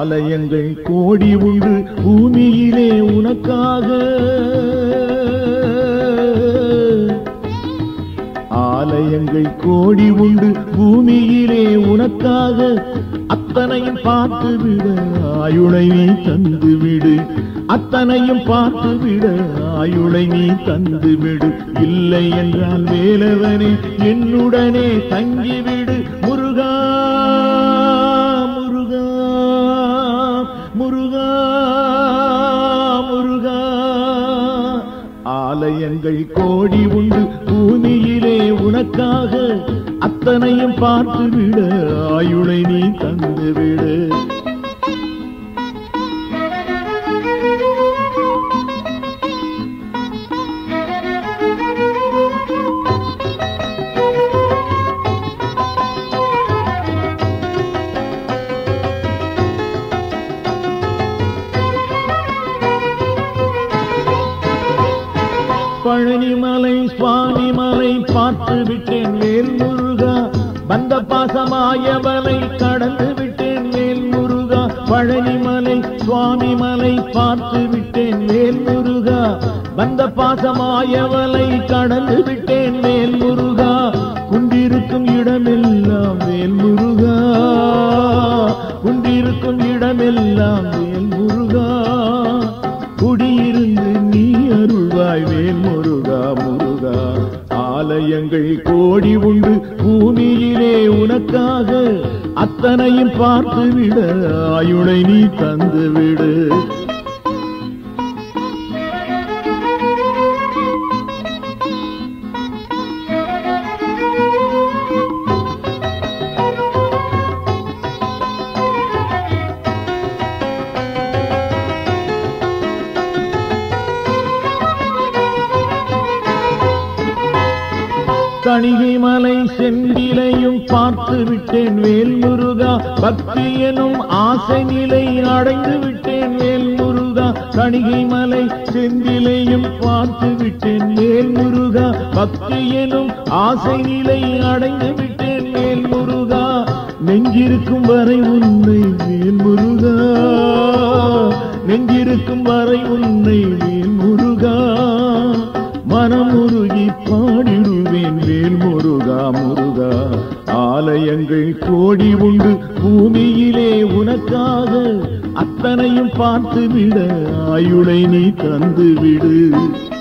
ஆலயங்கள் கோடி உண்டு பூமியிலே உனக்காக ஆலயங்கள் கோடி உண்டு பூமியிலே உனக்காக அத்தனையும் பார்த்து விட ஆயுளை நீ தந்து விடு அத்தனையும் பார்த்து விட ஆயுளை நீ தந்து விடு இல்லை என்றால் வேலவனே என்னுடனே தங்கிவிடு முருகா முருகா முருகா முருகா ஆலயங்கள் கோடி உண்டு பூமியிலே உனக்காக அத்தனையும் பார்த்து விட ஆயுளை நீ தந்து விடு பழனிமலை சுவாமிமலை பார்த்து விட்டேன் வேல் முருகா வந்த பாசமாயவனை கடந்து விட்டேன் வேல் முருகா பழனிமலை சுவாமிமலை பார்த்து விட்டேன் வேல் முருகா வந்த பாசமாயவனை கடந்து விட்டேன் வேல் முருகா குண்டிருக்கும் இடமெல்லாம் வேல் முருகா குண்டிருக்கும் இடமெல்லாம் வேல் முருகா குடியிருந்து நீ அருள்வாய் வேல் முருகா முருகா ஆலயங்கள் கோடி உண்டு பூமியிலே உனக்காக அத்தனையும் பார்த்து விட ஆயுளை நீ தந்து விடு தணிகை மலை செந்திலையும் பார்த்து விட்டேன் வேல் முருகா பக்தி எனும் ஆசை நிலை அடைந்து விட்டேன் வேல் முருகா தணிகை மலை செந்திலையும் பார்த்து விட்டேன் வேல் முருகா பக்தி எனும் ஆசை நிலை அடைந்து விட்டேன் வேல் முருகா நெஞ்சிருக்கும் வரை உன்னை வேல் முருகா நெஞ்சிருக்கும் வரை உன்னை வேல் முருகா மனமுருகி பாடிடுவேன் வேல் முருகா முருகா ஆலயங்கள் கோடி உண்டு பூமியிலே உனக்காக அத்தனையும் பார்த்து விட ஆயுளை நீ தந்து விடு